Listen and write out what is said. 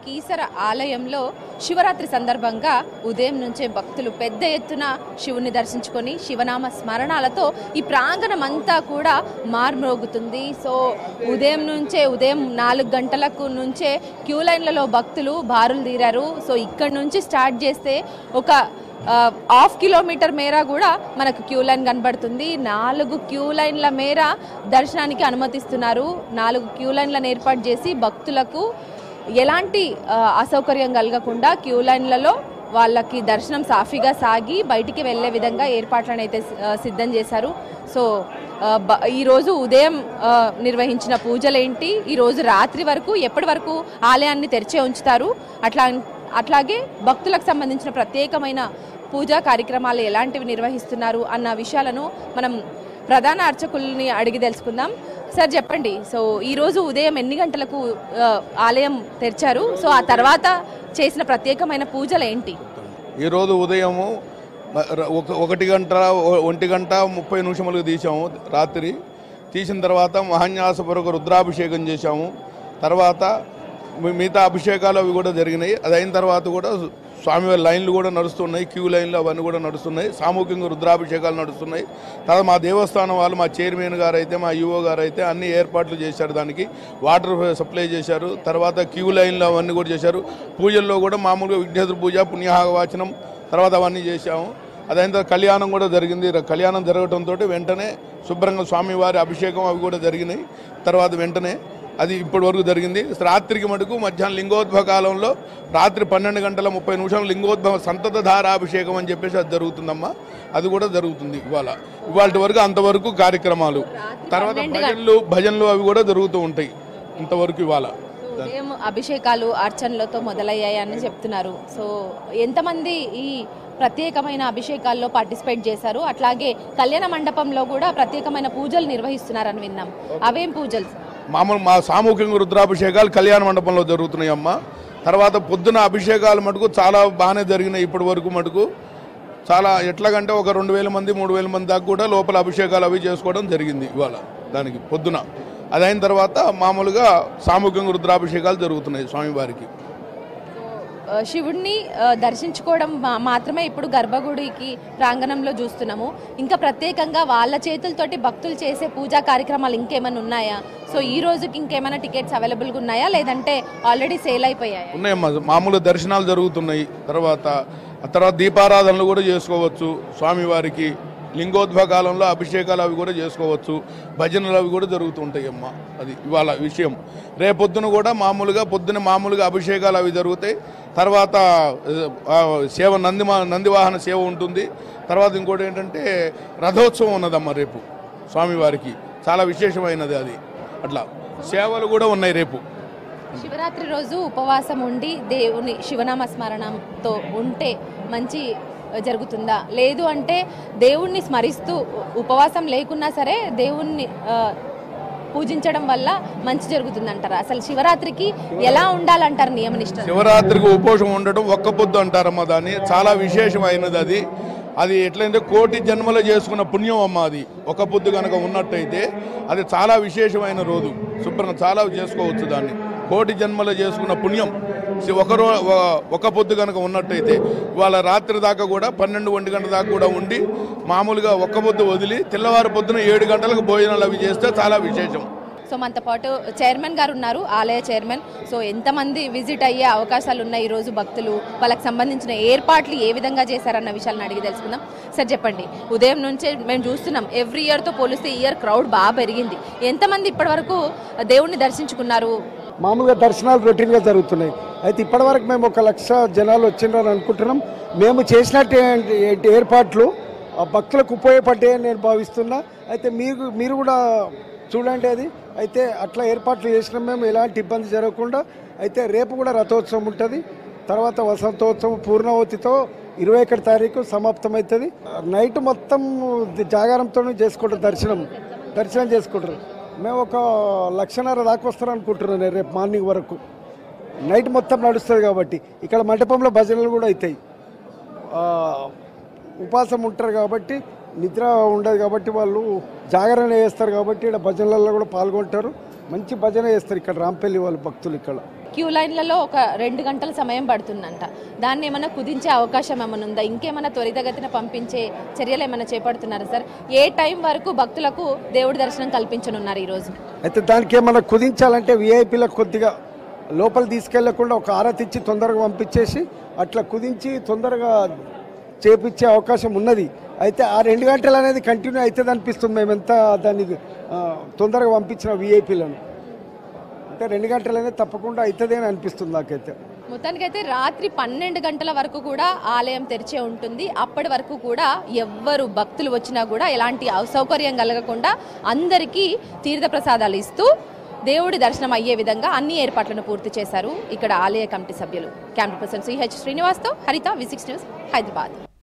కీసర ఆలయంలో శివరాత్రి సందర్భంగా ఉదయం నుంచే భక్తులు పెద్ద ఎత్తున శివుని దర్శించుకొని శివనామ స్మరణాలతో ఈ ప్రాంగణం అంతా కూడా మార్మోగుతుంది సో ఉదయం నుంచే ఉదయం నాలుగు గంటలకు నుంచే క్యూ లైన్లలో భక్తులు బారులు తీరారు సో ఇక్కడ నుంచి స్టార్ట్ చేస్తే ఒక ఆ, హాఫ్ కిలోమీటర్ మేర కూడా మనకు క్యూ లైన్ కనబడుతుంది నాలుగు క్యూ లైన్ల మేర దర్శనానికి అనుమతిస్తున్నారు నాలుగు క్యూ లైన్లను ఏర్పాటు చేసి భక్తులకు ఎలాంటి ఆ, అసౌకర్యం కలగకుండా క్యూ లైన్లలో వాళ్ళకి దర్శనం సాఫీగా సాగి బయటికి వెళ్ళే విధంగా ఏర్పాట్లను అయితే ఆ, సిద్ధం చేశారు సో ఆ, బ- ఈరోజు ఉదయం ఆ, నిర్వహించిన పూజలేంటి ఈరోజు రాత్రి వరకు ఎప్పటి వరకు ఆలయాన్ని తెరిచే ఉంచుతారు అట్లా అట్లాగే భక్తులకు సంబంధించిన ప్రత్యేకమైన పూజా కార్యక్రమాలు ఎలాంటివి నిర్వహిస్తున్నారు అన్న విషయాలను మనం ప్రధాన అర్చకుల్ని అడిగి తెలుసుకుందాం సార్ చెప్పండి సో ఈరోజు ఉదయం ఎన్ని గంటలకు ఆ, ఆలయం తెరిచారు సో ఆ తర్వాత చేసిన ప్రత్యేకమైన పూజలు ఏంటి ఈరోజు ఉదయము మ- ర- ఒక ఒకటి గంట ఒ- ఒంటి గంట ముప్పై నిమిషములకు తీసాము రాత్రి తీసిన తర్వాత మహాన్యాసపూర్వక రుద్రాభిషేకం చేశాము తర్వాత మి- మిగతా అభిషేకాలు అవి కూడా జరిగినాయి అది అయిన తర్వాత కూడా స్వామివారి లైన్లు కూడా నడుస్తున్నాయి క్యూ లైన్లు అవన్నీ కూడా నడుస్తున్నాయి సామూహికంగా రుద్రాభిషేకాలు నడుస్తున్నాయి తర్వాత మా దేవస్థానం వాళ్ళు మా చైర్మన్ గారు అయితే మా యువో గారు అయితే అన్ని ఏర్పాట్లు చేశారు దానికి వాటర్ సప్లై చేశారు తర్వాత క్యూ లైన్లు అవన్నీ కూడా చేశారు పూజల్లో కూడా మామూలుగా విఘ్నేశ్వర పూజ పుణ్యాహవాచనం తర్వాత అవన్నీ చేశాము అదైన తర్వాత కళ్యాణం కూడా జరిగింది ర- కళ్యాణం జరగడంతో వెంటనే శుభ్రంగా స్వామివారి అభిషేకం అవి కూడా జరిగినాయి తర్వాత వెంటనే అది ఇప్పటి వరకు జరిగింది రాత్రికి మటుకు మధ్యాహ్నం లింగోద్భవ కాలంలో రాత్రి పన్నెండు గంటల ముప్పై నిమిషాలు లింగోద్భవ సంతత ధారాభిషేకం అని చెప్పేసి అది జరుగుతుందమ్మా అది కూడా జరుగుతుంది ఇవాళ ఇవాళ వరకు అంతవరకు కార్యక్రమాలు తర్వాత భజనలు భజనలు అవి కూడా జరుగుతూ ఉంటాయి ఇంతవరకు ఇవాళ సో ఉదయం అభిషేకాలు అర్చనలతో మొదలయ్యాయని చెప్తున్నారు సో ఎంతమంది ఈ ప్రత్యేకమైన అభిషేకాల్లో పార్టిసిపేట్ చేశారు అట్లాగే కళ్యాణ మండపంలో కూడా ప్రత్యేకమైన పూజలు నిర్వహిస్తున్నారని విన్నాం అవేం పూజలు మామూలు మా సామూహికంగా రుద్రాభిషేకాలు కళ్యాణ మండపంలో జరుగుతున్నాయి అమ్మ తర్వాత పొద్దున అభిషేకాలు మటుకు చాలా బాగానే జరిగినాయి ఇప్పటి వరకు మటుకు చాలా ఎట్లాగంటే ఒక రెండు వేల మంది మూడు వేల మంది దాకా కూడా లోపల అభిషేకాలు అవి చేసుకోవడం జరిగింది ఇవాళ దానికి పొద్దున అదైన తర్వాత మామూలుగా సామూహికంగా రుద్రాభిషేకాలు జరుగుతున్నాయి స్వామివారికి ఆ, శివుడిని ఆ, దర్శించుకోవడం మా- మాత్రమే ఇప్పుడు గర్భగుడికి ప్రాంగణంలో చూస్తున్నాము ఇంకా ప్రత్యేకంగా వాళ్ళ చేతులతోటి భక్తులు చేసే పూజా కార్యక్రమాలు ఇంకేమైనా ఉన్నాయా సో ఈ రోజుకి ఇంకేమైనా టికెట్స్ అవైలబుల్గా ఉన్నాయా లేదంటే ఆల్రెడీ సేల్ అయిపోయాయా ఉన్నాయమ్మా మామూలు దర్శనాలు జరుగుతున్నాయి తర్వాత ఆ తర్వాత దీపారాధనలు కూడా చేసుకోవచ్చు స్వామివారికి లింగోద్భవ కాలంలో అభిషేకాలు అవి కూడా చేసుకోవచ్చు భజనలు అవి కూడా జరుగుతుంటాయి అమ్మ అది ఇవాళ విషయం రేపొద్దున కూడా మామూలుగా పొద్దున మామూలుగా అభిషేకాలు అవి జరుగుతాయి తర్వాత ఆ, సేవ నంది నందివాహన సేవ ఉంటుంది తర్వాత ఇంకోటి ఏంటంటే రథోత్సవం ఉన్నదమ్మ రేపు స్వామివారికి చాలా విశేషమైనది అది అట్లా సేవలు కూడా ఉన్నాయి రేపు శివరాత్రి రోజు ఉపవాసం ఉండి దేవుని శివనామ స్మరణంతో ఉంటే మంచి జరుగుతుందా లేదు అంటే దేవుణ్ణి స్మరిస్తూ ఉపవాసం లేకున్నా సరే దేవుణ్ణి ఆ, పూజించడం వల్ల మంచి జరుగుతుందంటారా అసలు శివరాత్రికి ఎలా ఉండాలంటారు నియమనిష్ట శివరాత్రికి ఉపవాసం ఉండడం ఒక్క పొద్దు అంటారమ్మా దాన్ని చాలా విశేషమైనది అది అది ఎట్లయితే కోటి జన్మలు చేసుకున్న పుణ్యం అమ్మ అది ఒక పొద్దు కనుక ఉన్నట్టయితే అది చాలా విశేషమైన రోజు శుభ్రంగా చాలా చేసుకోవచ్చు దాన్ని కోటి జన్మలు చేసుకున్న పుణ్యం సి- ఒక రో ఒ- ఒక పొద్దు కనుక ఉన్నట్టయితే ఇవాళ రాత్రి దాకా కూడా పన్నెండు ఒంటి గంట దాకా కూడా ఉండి మామూలుగా ఒక్క పొద్దు వదిలి తెల్లవారు పొద్దున ఏడు గంటలకు భోజనాలు అవి చేస్తే చాలా విశేషం సో మనతో పాటు చైర్మన్ గారు ఉన్నారు ఆలయ చైర్మన్ సో ఎంతమంది విజిట్ అయ్యే అవకాశాలు ఉన్నాయి ఈ రోజు భక్తులు వాళ్ళకి సంబంధించిన ఏర్పాట్లు ఏ విధంగా చేశారన్న విషయాలను అడిగి తెలుసుకుందాం సార్ చెప్పండి ఉదయం నుంచే మేము చూస్తున్నాం ఎవ్రీ ఇయర్తో పోలిస్తే ఈ ఇయర్ క్రౌడ్ బాగా పెరిగింది ఎంతమంది ఇప్పటి వరకు దేవుణ్ణి దర్శించుకున్నారు మామూలుగా దర్శనాలు రొటీన్గా జరుగుతున్నాయి అయితే ఇప్పటివరకు మేము ఒక లక్ష జనాలు వచ్చిండ్రని అనుకుంటున్నాం మేము చేసినట్టు ఏంటి- ఏంటి ఏర్పాట్లు ఆ భక్తులకు ఉపయోగపడ్డాయని నేను భావిస్తున్నా అయితే మీరు మీరు కూడా చూడండి అది అయితే అట్లా ఏర్పాట్లు చేసినాం మేము ఎలాంటి ఇబ్బంది జరగకుండా అయితే రేపు కూడా రథోత్సవం ఉంటుంది తర్వాత వసంతోత్సవం పూర్ణావతితో ఇరవై ఒకటి తారీఖు సమాప్తమవుతుంది నైట్ మొత్తం జాగారంతో చేసుకుంటారు దర్శనం దర్శనం చేసుకుంటారు మేము ఒక లక్షన్నర దాకా వస్తారు అనుకుంటున్నాను నేను రేపు మార్నింగ్ వరకు నైట్ మొత్తం నడుస్తుంది కాబట్టి ఇక్కడ మండపంలో భజనలు కూడా అవుతాయి ఆ, ఉపాసం ఉంటారు కాబట్టి నిద్ర ఉండదు కాబట్టి వాళ్ళు జాగరణ చేస్తారు కాబట్టి ఇక్కడ భజనలలో కూడా పాల్గొంటారు మంచి భజన చేస్తారు ఇక్కడ రాంపల్లి వాళ్ళు భక్తులు ఇక్కడ క్యూ లైన్లలో ఒక రెండు గంటల సమయం పడుతుందంట దాన్ని ఏమైనా కుదించే అవకాశం ఏమైనా ఉందా ఇంకేమైనా త్వరితగతిన పంపించే చర్యలు ఏమైనా చేపడుతున్నారా సార్ ఏ టైం వరకు భక్తులకు దేవుడి దర్శనం కల్పించనున్నారు ఈరోజు అయితే దానికి ఏమైనా కుదించాలంటే విఐపీలకు కొద్దిగా లోపల తీసుకెళ్లకుండా ఒక ఆరతి ఇచ్చి తొందరగా పంపించేసి అట్లా కుదించి తొందరగా చేపించే అవకాశం ఉన్నది అయితే ఆ రెండు గంటలు అనేది కంటిన్యూ అవుతుంది అనిపిస్తుంది మేము ఎంత దాన్ని ఆ, తొందరగా పంపించిన విఐపీలను అంటే రెండు గంటలు అనేది తప్పకుండా అవుతుంది అని అనిపిస్తుంది నాకైతే మొత్తానికైతే రాత్రి పన్నెండు గంటల వరకు కూడా ఆలయం తెరిచే ఉంటుంది అప్పటి వరకు కూడా ఎవ్వరు భక్తులు వచ్చినా కూడా ఎలాంటి అసౌకర్యం కలగకుండా అందరికీ తీర్థ ప్రసాదాలు ఇస్తూ దేవుడి దర్శనం అయ్యే విధంగా అన్ని ఏర్పాట్లను పూర్తి చేశారు ఇక్కడ ఆలయ కమిటీ సభ్యులు కెమెరా పర్సన్ సిహెచ్ శ్రీనివాస్తో హరిత వి సిక్స్ న్యూస్ హైదరాబాద్